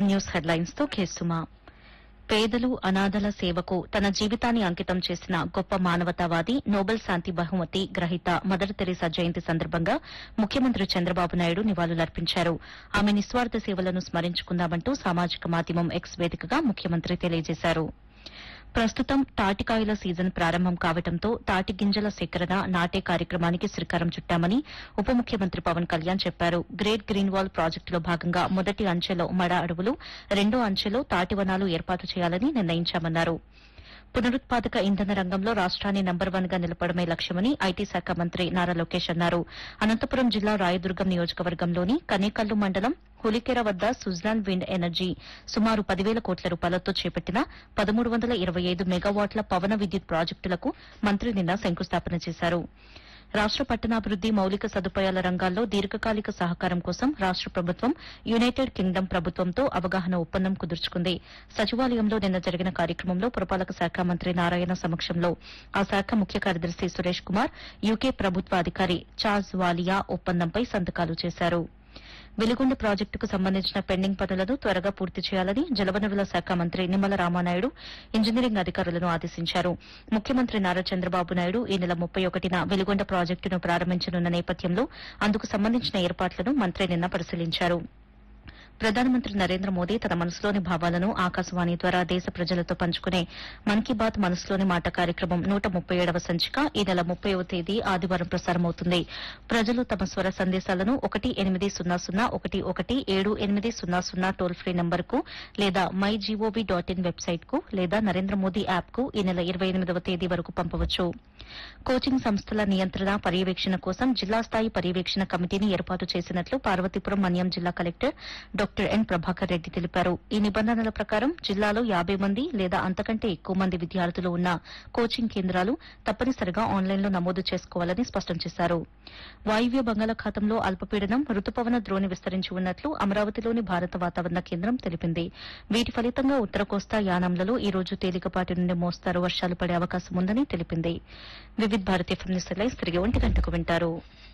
news headlines తో కేసుమా పేదలు అనాథల సేవకు తన జీవితాన్ని అంకితం చేసిన గొప్ప మానవతావాది నోబెల్ శాంతి బహుమతి గ్రహీత మదర్ తెరీసా జయంతి సందర్భంగా ముఖ్యమంత్రి చంద్రబాబు నాయుడు నివాళులర్పించారు ఆమె నిస్వార్థ సేవలను స్మరించుకుందామంటూ సామాజిక మాధ్యమం ఎక్స్ వేదికగా ముఖ్యమంత్రి తెలియజేశారు ప్రస్తుతం తాటికాయల సీజన్ ప్రారంభం కావడంతో తాటి గింజల సేకరణ నాటే కార్యక్రమానికి శ్రీకారం చుట్టామని ఉప ముఖ్యమంత్రి పవన్ కళ్యాణ్ చెప్పారు గ్రేట్ గ్రీన్ వాల్ ప్రాజెక్టులో భాగంగా మొదటి అంచెలో మడ అడవులు రెండో అంచెలో తాటి వనాలు ఏర్పాటు చేయాలని నిర్ణయించామన్నారు పునరుత్పాదక ఇంధన రంగంలో రాష్ట్రాన్ని నంబర్ వన్ గా నిలపడమే లక్ష్యమని ఐటీ శాఖ మంత్రి నారా లోకేష్ అన్నారు అనంతపురం జిల్లా రాయదుర్గం నియోజకవర్గంలోని కనేకల్లు మండలం హులికెర వద్ద సుజ్లాన్ విండ్ ఎనర్జీ సుమారు పదివేల కోట్ల రూపాయలతో చేపట్టిన పదమూడు వందల ఇరవై ఐదు మెగావాట్ల పవన విద్యుత్ ప్రాజెక్టులకు మంత్రి నిన్న శంకుస్థాపన చేశారు రాష్ట పట్టణాభివృద్ది మౌలిక సదుపాయాల రంగాల్లో దీర్ఘకాలిక సహకారం కోసం రాష్ట ప్రభుత్వం యునైటెడ్ కింగ్డమ్ ప్రభుత్వంతో అవగాహన ఒప్పందం కుదుర్చుకుంది సచివాలయంలో నిన్న జరిగిన కార్యక్రమంలో పురపాలక శాఖ మంత్రి నారాయణ సమక్షంలో ఆ శాఖ ముఖ్య కార్యదర్శి సురేష్ కుమార్ యూకే ప్రభుత్వ అధికారి చార్జ్ వాలియా ఒప్పందంపై సంతకాలు చేశారు వెలిగొండ ప్రాజెక్టుకు సంబంధించిన పెండింగ్ పనులను త్వరగా పూర్తి చేయాలని జలవనరుల శాఖ మంత్రి నిమ్మల రామానాయుడు ఇంజనీరింగ్ అధికారులను ఆదేశించారు ముఖ్యమంత్రి నారా చంద్రబాబు నాయుడు ఈ నెల ముప్పై ఒకటిన వెలిగొండ ప్రాజెక్టును ప్రారంభించనున్న నేపథ్యంలో అందుకు సంబంధించిన ఏర్పాట్లను మంత్రి నిన్న పరిశీలించారు ప్రధానమంత్రి నరేంద్ర మోదీ తన మనసులోని భావాలను ఆకాశవాణి ద్వారా దేశ ప్రజలతో పంచుకునే మన్ కీ బాత్ మనసులోని మాట కార్యక్రమం నూట ముప్పై ఏడవ సంచిక ఈ నెల ముప్పైవ తేదీ ఆదివారం ప్రసారమవుతుంది ప్రజలు తమ స్వర సందేశాలను ఒకటి ఎనిమిది సున్నా సున్నా ఒకటి ఒకటి ఏడు ఎనిమిది సున్నా సున్నా టోల్ ఫ్రీ నంబర్కు లేదా my GOV dot in website కు లేదా నరేంద్ర మోదీ యాప్ కు ఈ నెల ఇరవై ఎనిమిదవ తేదీ వరకు పంపవచ్చు కోచింగ్ సంస్థల నియంత్రణ పర్యవేక్షణ కోసం జిల్లా స్థాయి పర్యవేక్షణ కమిటీని ఏర్పాటు చేసినట్లు పార్వతీపురం మన్యం జిల్లా collector doctor N Prabhakar Reddy తెలిపారు ఈ నిబంధనల ప్రకారం జిల్లాలో యాబై మంది లేదా అంతకంటే ఎక్కువ మంది విద్యార్థులు ఉన్న కోచింగ్ కేంద్రాలు తప్పనిసరిగా ఆన్లైన్లో నమోదు చేసుకోవాలని స్పష్టం చేశారు వాయువ్య బంగాళాఖాతంలో అల్పపీడనం రుతుపవన ద్రోణి విస్తరించి ఉన్నట్లు అమరావతిలోని భారత వాతావరణ కేంద్రం తెలిపింది వీటి ఫలితంగా ఉత్తర కోస్తా యానాంలలో ఈ రోజు తేలికపాటి నుండి మోస్తారు వర్షాలు పడే అవకాశం ఉందని తెలిపింది వివిధ భారతీయ ఫిల్మ్ తిరిగి ఒంటి గంటకు వింటారు